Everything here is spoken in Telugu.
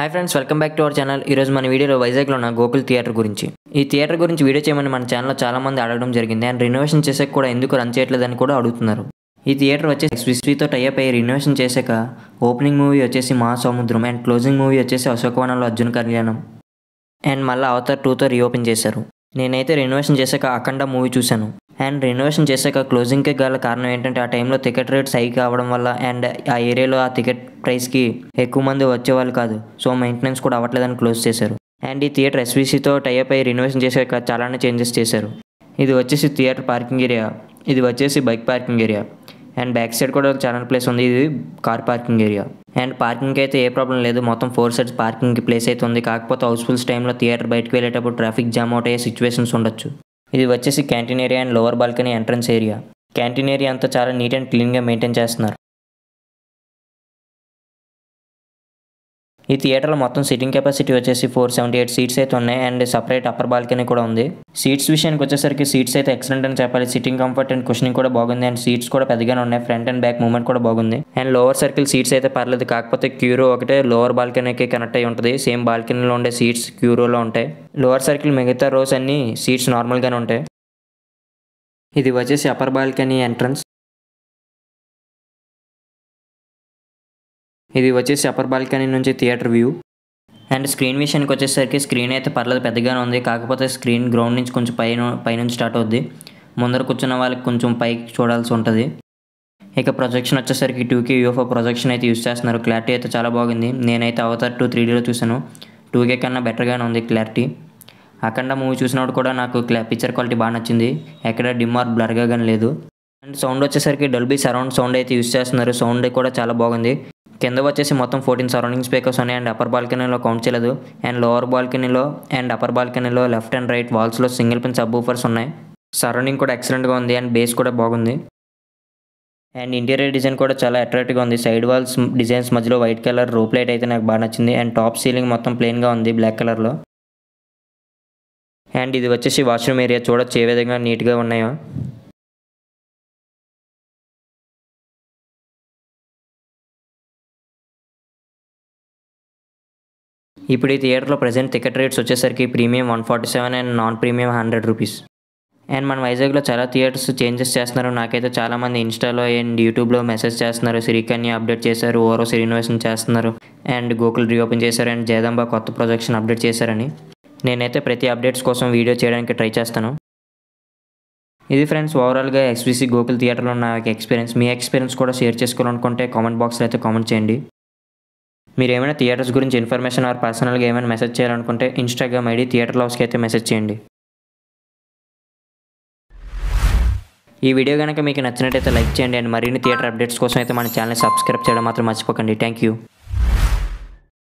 hi friends welcome back to our channel ఈరోజు మన వీడియోలో వైజాగ్లో ఉన్న గోకుల్ థియేటర్ గురించి ఈ థియేటర్ గురించి వీడియో చేయమని మన ఛానల్లో చాలా మంది అడగడం జరిగింది అండ్ రినోవేషన్ చేసాక కూడా ఎందుకు రన్ చేయట్లేదని కూడా అడుగుతున్నారు ఈ థియేటర్ వచ్చేసి స్విస్వీతో టైప్ అయ్యి రినోవేషన్ చేశాక ఓపెనింగ్ మూవీ వచ్చేసి మహాసముద్రం అండ్ క్లోజింగ్ మూవీ వచ్చేసి అశోకవనంలో అర్జున్ కళ్యాణం అండ్ మళ్ళీ అవతార్ టూతో రీఓపెన్ చేశారు నేనైతే రెనోవేషన్ చేశాక అఖండ మూవీ చూశాను అండ్ రెనోవేషన్ చేశాక క్లోజింగ్కి గల కారణం ఏంటంటే ఆ టైంలో టికెట్ రేట్స్ హై కావడం వల్ల అండ్ ఆ ఏరియాలో ఆ టికెట్ ప్రైస్కి ఎక్కువ మంది వచ్చేవాళ్ళు కాదు సో మెయింటెనెన్స్ కూడా అవ్వట్లేదని క్లోజ్ చేశారు అండ్ ఈ థియేటర్ ఎస్వీసీతో టైప్ అయ్యి రెనోవేషన్ చేశాక చాలానే చేంజెస్ చేశారు ఇది వచ్చేసి థియేటర్ పార్కింగ్ ఏరియా ఇది వచ్చేసి bike parking area and back side కూడా చాలా ప్లేస్ ఉంది ఇది car parking area and parking అయితే ఏ ప్రాబ్లం లేదు మొత్తం ఫోర్ సైడ్స్ పార్కింగ్ ప్లేస్ అయితే ఉంది కాకపోతే హౌస్ఫుల్స్ టైంలో థియేటర్ బయటకు వెళ్ళేటప్పుడు ట్రాఫిక్ జామ్ అవుట్ అయ్యే సిచ్యువేషన్స్ ఉండొచ్చు ఇది వచ్చేసి canteen area and lower balcony entrance area canteen area అంతా చాలా నీట్ అండ్ క్లీన్గా మెయింటైన్ చేస్తున్నారు ఈ థియేటర్లో మొత్తం సిట్టింగ్ కెపాసిటీ వచ్చేసి ఫోర్ సెవెంటీ ఎయిట్ సీట్స్ అయితే ఉన్నాయి అండ్ సపరేట్ అప్పర్ బాల్కనీ కూడా ఉంది సీట్స్ విషయానికి వచ్చేసరికి సీట్స్ అయితే ఎక్సలెంట్ అని చెప్పాలి సిట్టింగ్ కంఫర్ట్ అండ్ కుషనింగ్ కూడా బాగుంది అండ్ సీట్స్ కూడా పెద్దగానే ఉన్నాయి ఫ్రంట్ అండ్ బ్యాక్ మూవ్మెంట్ కూడా బాగుంది అండ్ లోవర్ సర్కిల్ సీట్స్ అయితే పర్లేదు కాకపోతే క్యూరో ఒకటే లోవర్ బాల్కనీకి కనెక్ట్ అయి ఉంటుంది సేమ్ బాల్కనీలో ఉండే సీట్స్ క్యూరోలో ఉంటాయి లోవర్ సర్కిల్ మిగతా రోస్ అన్ని సీట్స్ నార్మల్గానే ఉంటాయి ఇది వచ్చేసి అప్పర్ బాల్కనీ ఎంట్రన్స్ ఇది వచ్చేసి అప్పర్ బాల్కనీ నుంచి థియేటర్ వ్యూ అండ్ స్క్రీన్ విషయానికి వచ్చేసరికి స్క్రీన్ అయితే పర్లేదు పెద్దగానే ఉంది కాకపోతే స్క్రీన్ గ్రౌండ్ నుంచి కొంచెం పైన పైనుంచి స్టార్ట్ అవుద్ది ముందర కూర్చున్న వాళ్ళకి కొంచెం పైకి చూడాల్సి ఉంటుంది ఇక ప్రొజెక్షన్ వచ్చేసరికి టూకే యూఎఫ్ఓ ప్రొజెక్షన్ అయితే యూస్ చేస్తున్నారు క్లారిటీ అయితే చాలా బాగుంది నేనైతే అవతార్ టూ త్రీ డీలో చూశాను టూకే కన్నా బెటర్గానే ఉంది క్లారిటీ అఖండ మూవీ చూసినప్పుడు కూడా నాకు క్లా పిక్చర్ క్వాలిటీ బాగా నచ్చింది ఎక్కడ డిమ్ ఆర్ బ్లర్గా కానీ లేదు అండ్ సౌండ్ వచ్చేసరికి డల్బీ సరౌండ్ సౌండ్ అయితే యూస్ చేస్తున్నారు సౌండ్ కూడా చాలా బాగుంది కింద వచ్చేసి మొత్తం ఫోర్టీన్ సరౌండింగ్ స్పీకర్స్ ఉన్నాయి అండ్ అప్పర్ బాల్కనీలో కౌంట్ చేయలేదు అండ్ లోవర్ బాల్కనీలో అండ్ అప్పర్ బాల్కనీలో లెఫ్ట్ అండ్ రైట్ వాల్స్లో సింగిల్ పిన్ సబ్ ఊఫర్స్ ఉన్నాయి సరౌండింగ్ కూడా ఎక్సలెంట్గా ఉంది అండ్ బేస్ కూడా బాగుంది అండ్ ఇంటీరియర్ డిజైన్ కూడా చాలా అట్రాక్టివ్గా ఉంది సైడ్ వాల్స్ డిజైన్స్ మధ్యలో వైట్ కలర్ రూప్ లైట్ అయితే నాకు బాగా నచ్చింది అండ్ టాప్ సీలింగ్ మొత్తం ప్లెయిన్గా ఉంది బ్లాక్ కలర్లో అండ్ ఇది వచ్చేసి వాష్రూమ్ ఏరియా చూడొచ్చు ఏ విధంగా నీట్గా ఉన్నాయో ఇప్పుడు ఈ థియేటర్లో ప్రజెంట్ టికెట్ రేట్స్ వచ్చేసరికి premium one forty seven and non premium hundred rupees and మన వైజాగ్లో చాలా థియేటర్స్ చేంజెస్ చేస్తున్నారు నాకైతే చాలామంది ఇన్స్టాలో అండ్ యూట్యూబ్లో మెసేజ్ చేస్తున్నారు శ్రీకన్య అప్డేట్ చేశారు ఓరో రినోవేషన్ చేస్తున్నారు అండ్ గోకుల్ రీఓపెన్ చేశారు అండ్ జయదంబ కొత్త ప్రొజెక్షన్ అప్డేట్ చేశారని నేనైతే ప్రతి అప్డేట్స్ కోసం వీడియో చేయడానికి ట్రై చేస్తాను ఇది ఫ్రెండ్స్ ఓవరాల్గా ఎక్స్బీసీ గోకుల్ థియేటర్లో ఉన్న ఎక్స్పీరియన్స్ మీ ఎక్స్పీరియన్స్ కూడా షేర్ చేసుకోవాలనుకుంటే కామెంట్ బాక్స్లో అయితే కామెంట్ చేయండి మీరు ఏమైనా థియేటర్స్ గురించి ఇన్ఫర్మేషన్ ఆర్ పర్సనల్గా ఏమైనా మెసేజ్ చేయాలనుకుంటే ఇన్స్టాగ్రామ్ ఐడి థియేటర్ లవ్స్కి అయితే మెసేజ్ చేయండి ఈ వీడియో కనుక మీకు నచ్చినట్టయితే లైక్ చేయండి అండ్ మరిన్ని థియేటర్ అప్డేట్స్ కోసం అయితే మన ఛానల్ సబ్స్క్రైబ్ చేయడం మాత్రం మర్చిపోకండి థ్యాంక్ యూ